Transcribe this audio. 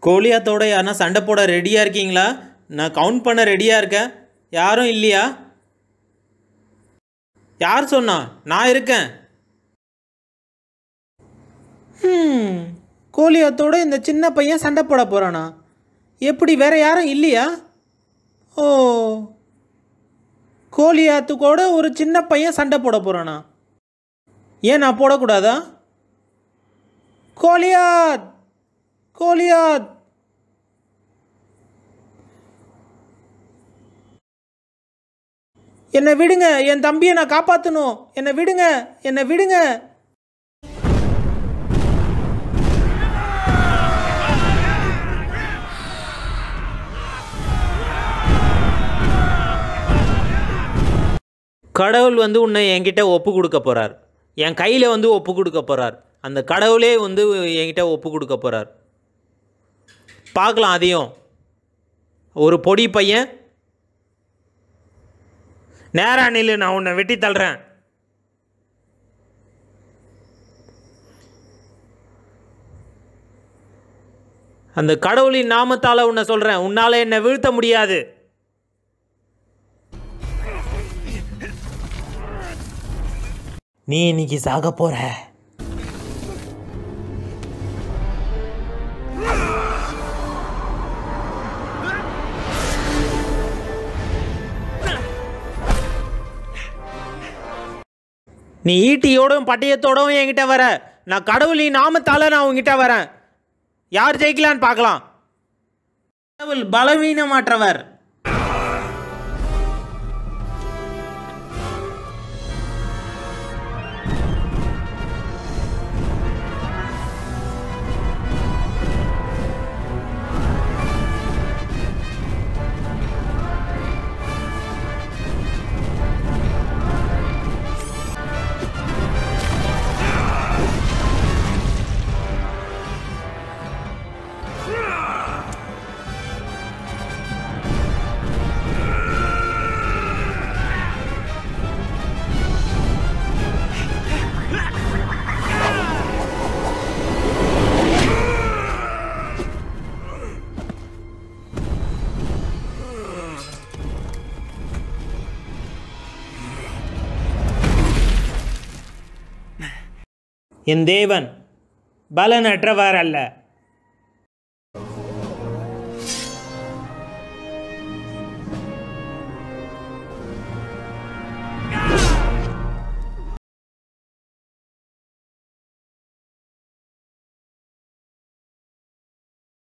கோலியாத்தோட யாருன்னா சண்டை போட ரெடியாக இருக்கீங்களா நான் கவுண்ட் பண்ண ரெடியாக இருக்கேன் யாரும் இல்லையா யார் சொன்னா நான் இருக்கேன் ம் கோலியாத்தோட இந்த சின்ன பையன் சண்டை போட போகிறானா எப்படி வேற யாரும் இல்லையா ஓ கோலியாத்து கூட ஒரு சின்ன பையன் சண்டை போட போகிறானா ஏன் நான் போடக்கூடாதா கோலியாத் கோலியாத் என்னை விடுங்க என் தம்பியை நான் காப்பாற்றணும் என்னை விடுங்க என்னை விடுங்க கடவுள் வந்து உன்னை என்கிட்ட ஒப்பு கொடுக்க போகிறார் என் கையில் வந்து ஒப்பு கொடுக்க போகிறார் அந்த கடவுளே வந்து என்கிட்ட ஒப்பு கொடுக்க போகிறார் பார்க்கலாம் அதையும் ஒரு பொடி பையன் நேரா நில்லு நான் உன்னை வெட்டி தள்ளுறேன் அந்த கடவுளின் நாமத்தால் உன்னை சொல்கிறேன் உன்னால் என்னை வீழ்த்த முடியாது நீ இன்னைக்கு சாக போற நீ ஈட்டியோடும் பட்டயத்தோடவும் என்கிட்ட வர நான் கடவுளின் நாமத்தால நான் உங்ககிட்ட வரேன் யார் ஜெயிக்கலான்னு பார்க்கலாம் கடவுள் பலவீனமாற்றவர் என் தேவன் பலனற்றவர் அல்ல